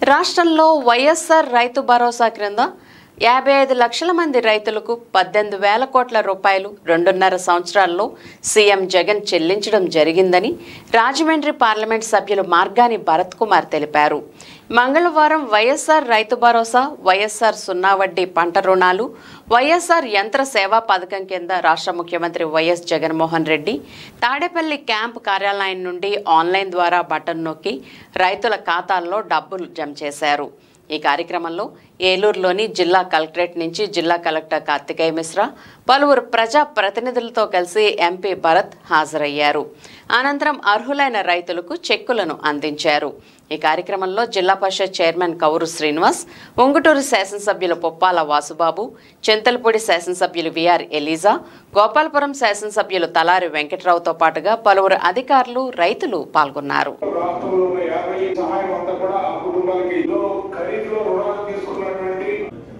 రాష్ట్రంలో వైఎస్ఆర్ రైతు భరోసా క్రింద యాభై ఐదు లక్షల మంది రైతులకు పద్దెనిమిది వేల కోట్ల రూపాయలు రెండున్నర సంవత్సరాల్లో సీఎం జగన్ చెల్లించడం జరిగిందని రాజమండ్రి పార్లమెంట్ సభ్యులు మార్గాని భరత్ కుమార్ తెలిపారు మంగళవారం వైఎస్ఆర్ రైతు భరోసా వైఎస్ఆర్ సున్నా వడ్డీ పంట రుణాలు వైఎస్ఆర్ యంత్ర సేవా పథకం కింద రాష్ట్ర ముఖ్యమంత్రి వైఎస్ జగన్మోహన్ రెడ్డి తాడేపల్లి క్యాంప్ కార్యాలయం నుండి ఆన్లైన్ ద్వారా బటన్ నొక్కి రైతుల ఖాతాల్లో డబ్బులు జమ చేశారు ఈ కార్యక్రమంలో ఏలూరులోని జిల్లా కలెక్టరేట్ నుంచి జిల్లా కలెక్టర్ కార్తికేయ మిశ్రా పలువురు ప్రజా ప్రతినిధులతో కలిసి ఎంపీ భరత్ హాజరయ్యారు అనంతరం అర్హులైన రైతులకు చెక్కులను అందించారు ఈ కార్యక్రమంలో జిల్లా పరిషత్ చైర్మన్ కౌరు శ్రీనివాస్ ఉంగుటూరు శాసనసభ్యులు పొప్పాల వాసుబాబు చింతలపూడి శాసనసభ్యులు విఆర్ ఎలీజా గోపాలపురం శాసనసభ్యులు తలారి వెంకట్రావుతో పాటుగా పలువురు అధికారులు రైతులు పాల్గొన్నారు రాష్ట్రంలో ఉన్న యాభై సహాయం అంతా కూడా ఆ కుటుంబాలకి లో ఖరీదులో రుణాలు తీసుకున్నటువంటి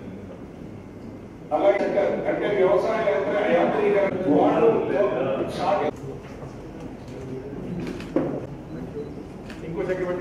అలాగే అంటే వ్యవసాయ యంత్ర యాంత్రీకరణ వాళ్ళు సాటి- ఇంకో సెకండ్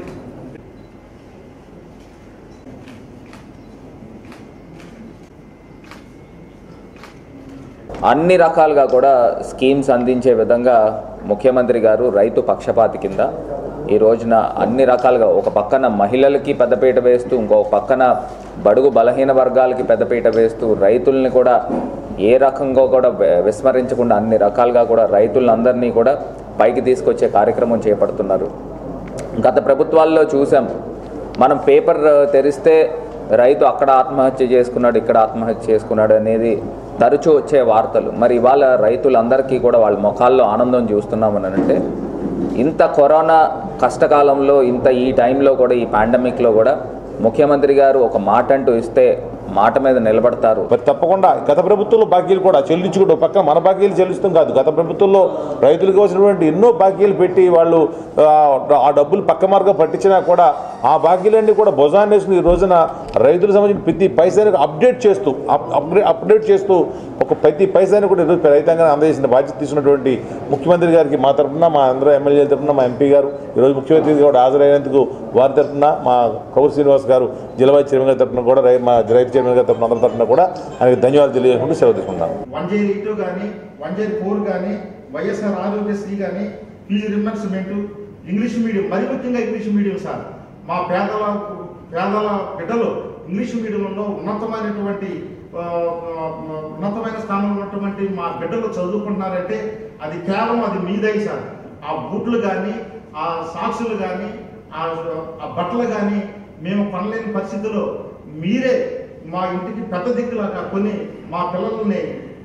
అన్ని రకాలుగా కూడా స్కీమ్స్ అందించే విధంగా ముఖ్యమంత్రి గారు రైతు పక్షపాతి కింద ఈ రోజున అన్ని రకాలుగా ఒక పక్కన మహిళలకి పెద్దపీట వేస్తూ ఇంకో పక్కన బడుగు బలహీన వర్గాలకి పెద్దపీట వేస్తూ రైతుల్ని కూడా ఏ రకంగా కూడా వి- విస్మరించకుండా అన్ని రకాలుగా కూడా రైతులందరినీ కూడా పైకి తీసుకొచ్చే కార్యక్రమం చేపడుతున్నారు గత ప్రభుత్వాల్లో చూసాం మనం పేపర్ తెరిస్తే రైతు అక్కడ ఆత్మహత్య చేసుకున్నాడు ఇక్కడ ఆత్మహత్య చేసుకున్నాడు అనేది తరచూ వచ్చే వార్తలు మరి ఇవాళ రైతులందరికీ కూడా వాళ్ళ ముఖాల్లో ఆనందం చూస్తున్నామని అంటే ఇంత కరోనా కష్టకాలంలో ఇంత ఈ టైంలో కూడా ఈ పాండమిక్లో కూడా ముఖ్యమంత్రి గారు ఒక మాట అంటూ ఇస్తే మాట మీద నిలబడతారు మరి తప్పకుండా గత ప్రభుత్వంలో బాకీలు కూడా చెల్లించుకుంటూ పక్కన మన బాకీలు చెల్లిస్తాం కాదు గత ప్రభుత్వంలో రైతులకు వచ్చినటువంటి ఎన్నో బాకీలు పెట్టి వాళ్ళు ఆ, ఆ డబ్బులు పక్క మార్గం పట్టించినా కూడా ఆ బాకీలన్నీ కూడా భుజాన్ని వేసుకుని ఈ రోజున రైతులకు సంబంధించిన ప్రతి పైసాని అప్డేట్ చేస్తూ అప్- అప్గ్రేడ్ అప్డేట్ చేస్తూ ఒక ప్రతి పైసాని కూడా ఈరోజు రైతాంగాన్ని అందజేసిన బాధ్యత తీసుకున్నటువంటి ముఖ్యమంత్రి గారికి మా తరఫున మా అందరూ ఎమ్మెల్యేల తరఫున మా ఎంపీ గారు ఈరోజు ముఖ్యమంత్రి కూడా హాజరైనందుకు వారి తరఫున మా కౌరు శ్రీనివాస్ గారు జిల్లా వైస్ చైర్మన్ గారి తరఫున కూడా రై- మా రైతు చైర్మన్ గారి తరఫున అందరి తరఫున కూడా ఆయనకు ధన్యవాదాలు తెలియజేసుకుంటూ సెలవు తీసుకుంటాను వన్ జే ఎయిట్ కానీ వన్ జే ఫోర్ కానీ వైఎస్ఆర్ ఆరోగ్యశ్రీ కానీ ఫీజు రిమర్స్మెంట్ ఇంగ్లీష్ మీడియం మరి ముఖ్యంగా ఇంగ్లీష్ మీడియం సార్ మా పేదల పేదల బిడ్డలు ఇంగ్లీష్ మీడియంలో ఉన్నతమైనటువంటి ఆ, ఆ, ఉన్నతమైన స్థానంలో ఉన్నటువంటి మా బిడ్డలు చదువుకుంటున్నారంటే అది కేవలం అది మీదై సార్ ఆ బూట్లు కానీ ఆ సాక్సులు కానీ ఆ ఆ బట్టలు కానీ మేము కొనలేని పరిస్థితుల్లో మీరే మా ఇంటికి పెద్ద దిక్కులాగా కొని మా పిల్లల్ని